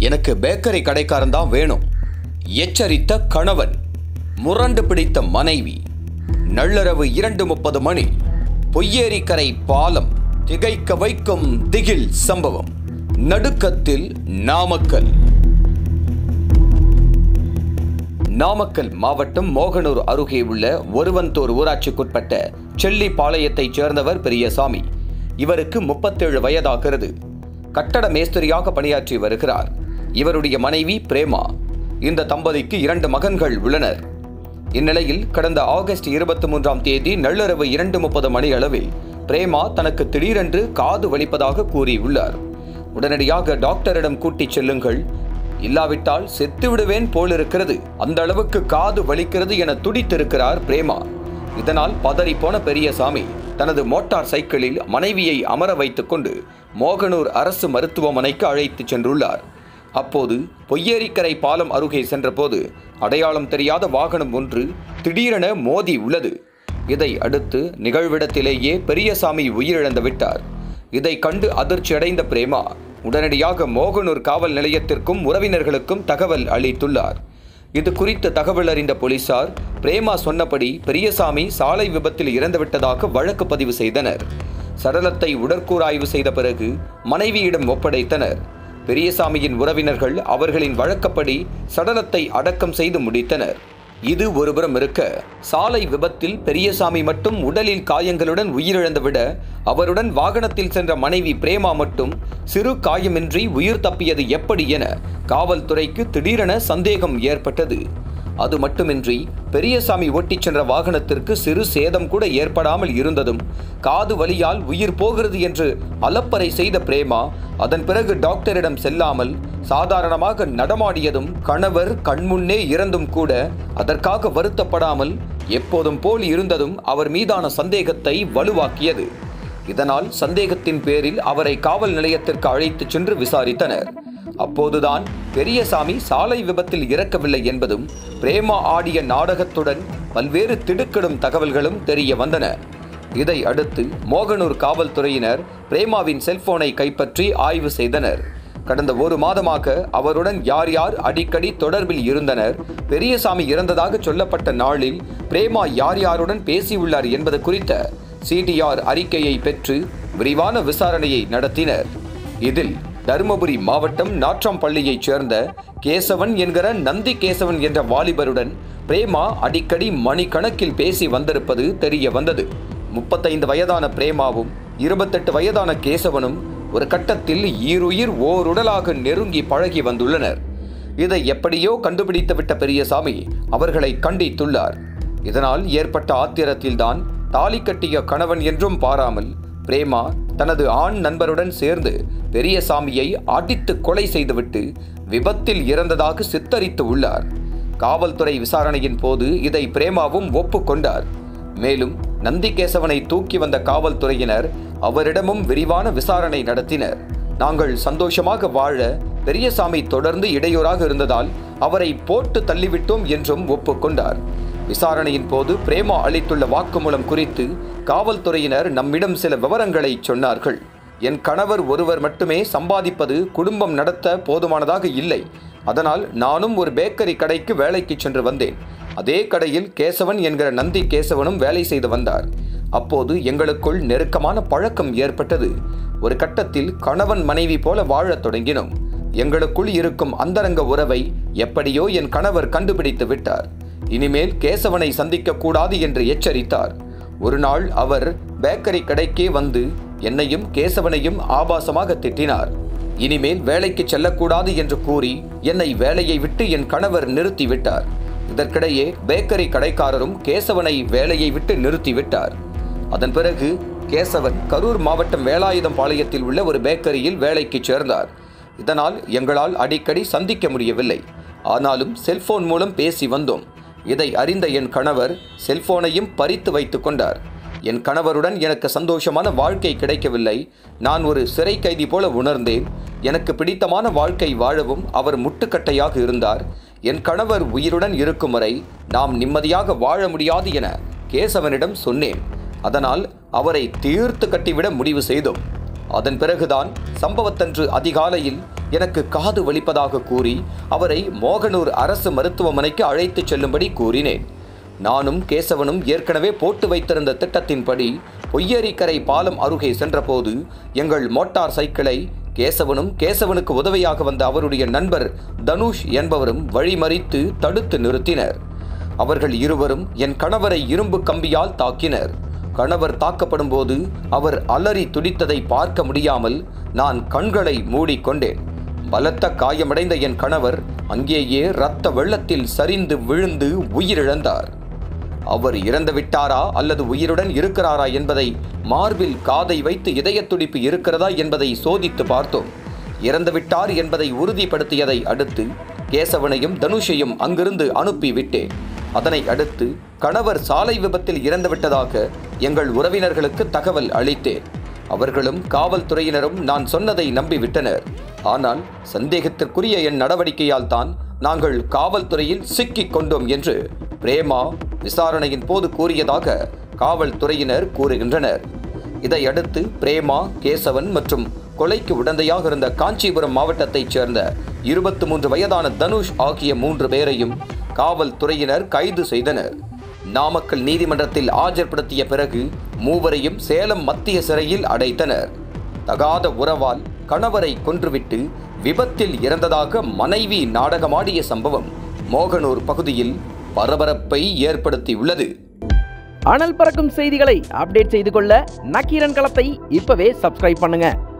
எனக்கு பேக்கரி கடைக்காரன் தான் வேணும் எச்சரித்த கணவன் முரண்டு பிடித்த மனைவி நள்ளிரவு இரண்டு முப்பது மணி பொய்யேரிக்கரை பாலம் திகைக்க வைக்கும் திகில் சம்பவம் நடுக்கத்தில் நாமக்கல் நாமக்கல் மாவட்டம் மோகனூர் அருகே உள்ள ஒருவந்தூர் ஊராட்சிக்குட்பட்ட செல்லிப்பாளையத்தைச் சேர்ந்தவர் பெரியசாமி இவருக்கு முப்பத்தேழு வயதாகிறது கட்டட மேஸ்திரியாக பணியாற்றி வருகிறார் இவருடைய மனைவி பிரேமா இந்த தம்பதிக்கு இரண்டு மகன்கள் உள்ளனர் இந்நிலையில் கடந்த ஆகஸ்ட் இருபத்தி மூன்றாம் தேதி நள்ளிரவு இரண்டு முப்பது மணி அளவில் பிரேமா தனக்கு திடீரென்று காது வலிப்பதாக கூறியுள்ளார் உடனடியாக டாக்டரிடம் கூட்டிச் செல்லுங்கள் இல்லாவிட்டால் செத்து விடுவேன் போலிருக்கிறது அந்த அளவுக்கு காது வலிக்கிறது என துடித்திருக்கிறார் பிரேமா இதனால் பதறிப்போன பெரியசாமி தனது மோட்டார் சைக்கிளில் மனைவியை அமர வைத்துக்கொண்டு மோகனூர் அரசு மருத்துவமனைக்கு அழைத்துச் சென்றுள்ளார் அப்போது பொய்யேரிக்கரை பாலம் அருகே சென்றபோது அடையாளம் தெரியாத வாகனம் ஒன்று திடீரென மோதி உள்ளது இதை அடுத்து நிகழ்விடத்திலேயே பெரியசாமி உயிரிழந்து விட்டார் இதை கண்டு அதிர்ச்சியடைந்த பிரேமா உடனடியாக மோகனூர் காவல் நிலையத்திற்கும் உறவினர்களுக்கும் தகவல் அளித்துள்ளார் இது குறித்து தகவல் அறிந்த போலீசார் பிரேமா சொன்னபடி பெரியசாமி சாலை விபத்தில் இறந்துவிட்டதாக வழக்கு பதிவு செய்தனர் சடலத்தை உடற்கூறாய்வு செய்த பிறகு மனைவியிடம் ஒப்படைத்தனர் பெரியசாமியின் உறவினர்கள் அவர்களின் வழக்கப்படி சடலத்தை அடக்கம் செய்து முடித்தனர் இது ஒருபுறம் இருக்க சாலை விபத்தில் பெரியசாமி மட்டும் உடலில் காயங்களுடன் உயிரிழந்துவிட அவருடன் வாகனத்தில் சென்ற மனைவி பிரேமா மட்டும் சிறு காயமின்றி உயிர் தப்பியது எப்படி என காவல்துறைக்கு திடீரென சந்தேகம் ஏற்பட்டது அது மட்டுமின்றி பெரியசாமி ஓட்டிச் சென்ற வாகனத்திற்கு சிறு சேதம் கூட ஏற்படாமல் இருந்ததும் காது வலியால் உயிர் போகிறது என்று அலப்பறை செய்த பிரேமா அதன் பிறகு டாக்டரிடம் செல்லாமல் சாதாரணமாக நடமாடியதும் கணவர் கண்முன்னே இறந்தும் கூட அதற்காக வருத்தப்படாமல் எப்போதும் போல் இருந்ததும் அவர் மீதான சந்தேகத்தை வலுவாக்கியது இதனால் சந்தேகத்தின் பேரில் அவரை காவல் நிலையத்திற்கு அழைத்துச் சென்று விசாரித்தனர் அப்போதுதான் பெரியசாமி சாலை விபத்தில் இறக்கவில்லை என்பதும் பிரேமா ஆடிய நாடகத்துடன் பல்வேறு திடுக்கிடும் தகவல்களும் தெரிய வந்தன இதை அடுத்து மோகனூர் காவல்துறையினர் பிரேமாவின் செல்போனை கைப்பற்றி ஆய்வு செய்தனர் கடந்த ஒரு மாதமாக அவருடன் யார் யார் அடிக்கடி தொடர்பில் இருந்தனர் பெரியசாமி இறந்ததாக சொல்லப்பட்ட நாளில் பிரேமா யார் யாருடன் பேசியுள்ளார் என்பது குறித்த சிடிஆர் அறிக்கையை பெற்று விரிவான விசாரணையை நடத்தினர் இதில் தருமபுரி மாவட்டம் நாற்றாம்பள்ளியைச் சேர்ந்த கேசவன் என்கிற நந்தி கேசவன் என்ற வாலிபருடன் பிரேமா அடிக்கடி மணிக்கணக்கில் பேசி வந்திருப்பது தெரிய வந்தது முப்பத்தைந்து வயதான பிரேமாவும் இருபத்தெட்டு வயதான கேசவனும் ஒரு கட்டத்தில் ஈருயிர் ஓருடலாக நெருங்கி பழகி வந்துள்ளனர் இதை எப்படியோ கண்டுபிடித்துவிட்ட பெரியசாமி அவர்களை கண்டித்துள்ளார் இதனால் ஏற்பட்ட ஆத்திரத்தில்தான் தாலி கட்டிய கணவன் என்றும் பாராமல் பிரேமா தனது ஆண் நண்பருடன் சேர்ந்து பெரியசாமியை அடித்து கொலை செய்துவிட்டு விபத்தில் இறந்ததாக சித்தரித்து உள்ளார் காவல்துறை விசாரணையின் போது இதை பிரேமாவும் ஒப்புக்கொண்டார் மேலும் நந்திகேசவனை தூக்கி வந்த காவல்துறையினர் அவரிடமும் விரிவான விசாரணை நடத்தினர் நாங்கள் சந்தோஷமாக வாழ பெரியசாமி தொடர்ந்து இடையூறாக இருந்ததால் அவரை போட்டு தள்ளிவிட்டோம் என்றும் ஒப்புக்கொண்டார் விசாரணையின் போது பிரேமா அளித்துள்ள வாக்குமூலம் குறித்து காவல்துறையினர் நம்மிடம் சில விவரங்களை சொன்னார்கள் என் கணவர் ஒருவர் மட்டுமே சம்பாதிப்பது குடும்பம் நடத்த போதுமானதாக இல்லை அதனால் நானும் ஒரு பேக்கரி கடைக்கு வேலைக்கு சென்று வந்தேன் அதே கடையில் கேசவன் என்கிற நந்தி கேசவனும் வேலை செய்து வந்தார் அப்போது எங்களுக்குள் நெருக்கமான பழக்கம் ஏற்பட்டது ஒரு கட்டத்தில் கணவன் மனைவி போல வாழத் தொடங்கினோம் எங்களுக்குள் இருக்கும் அந்தரங்க உறவை எப்படியோ என் கணவர் கண்டுபிடித்து விட்டார் இனிமேல் கேசவனை சந்திக்க கூடாது என்று எச்சரித்தார் ஒரு நாள் அவர் பேக்கரி கடைக்கே வந்து என்னையும் கேசவனையும் ஆபாசமாக திட்டினார் இனிமேல் வேலைக்கு செல்லக்கூடாது என்று கூறி என்னை வேலையை விட்டு என் கணவர் நிறுத்திவிட்டார் இதற்கிடையே பேக்கரி கடைக்காரரும் கேசவனை வேலையை விட்டு நிறுத்திவிட்டார் அதன் பிறகு கேசவன் கரூர் மாவட்டம் வேலாயுதம் பாளையத்தில் உள்ள ஒரு பேக்கரியில் வேலைக்கு சேர்ந்தார் இதனால் எங்களால் அடிக்கடி சந்திக்க முடியவில்லை ஆனாலும் செல்போன் மூலம் பேசி வந்தோம் இதை அறிந்த என் கணவர் செல்போனையும் பறித்து வைத்து கொண்டார் என் கணவருடன் எனக்கு சந்தோஷமான வாழ்க்கை கிடைக்கவில்லை நான் ஒரு சிறை கைதி போல உணர்ந்தேன் எனக்கு பிடித்தமான வாழ்க்கை வாழவும் அவர் முட்டுக்கட்டையாக இருந்தார் என் கணவர் உயிருடன் இருக்கும் வரை நாம் நிம்மதியாக வாழ முடியாது என கேசவனிடம் சொன்னேன் அதனால் அவரை தீர்த்து கட்டிவிட முடிவு செய்தோம் அதன் பிறகுதான் சம்பவத்தன்று அதிகாலையில் எனக்கு காது வலிப்பதாக கூறி அவரை மோகனூர் அரசு மருத்துவமனைக்கு அழைத்துச் செல்லும்படி கூறினேன் நானும் கேசவனும் ஏற்கனவே போட்டு வைத்திருந்த திட்டத்தின்படி பொய்யரிக்கரை பாலம் அருகே சென்றபோது எங்கள் மோட்டார் சைக்கிளை கேசவனும் கேசவனுக்கு உதவியாக வந்த அவருடைய நண்பர் தனுஷ் என்பவரும் வழிமறித்து தடுத்து நிறுத்தினர் அவர்கள் இருவரும் என் கணவரை இரும்பு கம்பியால் தாக்கினர் கணவர் தாக்கப்படும் போது அவர் அலறி துடித்ததை பார்க்க முடியாமல் நான் கண்களை மூடிக்கொண்டேன் பலத்த காயமடைந்த என் கணவர் அங்கேயே இரத்த வெள்ளத்தில் சரிந்து விழுந்து உயிரிழந்தார் அவர் இறந்து விட்டாரா அல்லது உயிருடன் இருக்கிறாரா என்பதை மார்பில் காதை வைத்து இதயத் துடிப்பு இருக்கிறதா என்பதை சோதித்து பார்த்தோம் இறந்து விட்டார் என்பதை உறுதிப்படுத்தியதை அடுத்து கேசவனையும் தனுஷையும் அங்கிருந்து அனுப்பி விட்டேன் அதனை அடுத்து கணவர் சாலை விபத்தில் இறந்துவிட்டதாக எங்கள் உறவினர்களுக்கு தகவல் அளித்தேன் அவர்களும் காவல்துறையினரும் நான் சொன்னதை நம்பிவிட்டனர் ஆனால் சந்தேகத்திற்குரிய என் நடவடிக்கையால் தான் நாங்கள் காவல்துறையில் சிக்கிக் கொண்டோம் என்று பிரேமா விசாரணையின் போது கூறியதாக காவல்துறையினர் கூறுகின்றனர் இதையடுத்து பிரேமா கேசவன் மற்றும் கொலைக்கு உடந்தையாக இருந்த காஞ்சிபுரம் மாவட்டத்தைச் சேர்ந்த இருபத்தி மூன்று வயதான தனுஷ் ஆகிய மூன்று பேரையும் காவல்துறையினர் கைது செய்தனர் நாமக்கல் நீதிமன்றத்தில் ஆஜர்படுத்திய பிறகு மூவரையும் சேலம் மத்திய சிறையில் அடைத்தனர் தகாத உறவால் கணவரை கொன்றுவிட்டு விபத்தில் இறந்ததாக மனைவி நாடகமாடிய சம்பவம் மோகனூர் பகுதியில் பரபரப்பை ஏற்படுத்தியுள்ளது அனல் பறக்கும் செய்திகளை அப்டேட் செய்து கொள்ள நக்கீரன் களத்தை இப்பவே சப்ஸ்கிரைப் பண்ணுங்க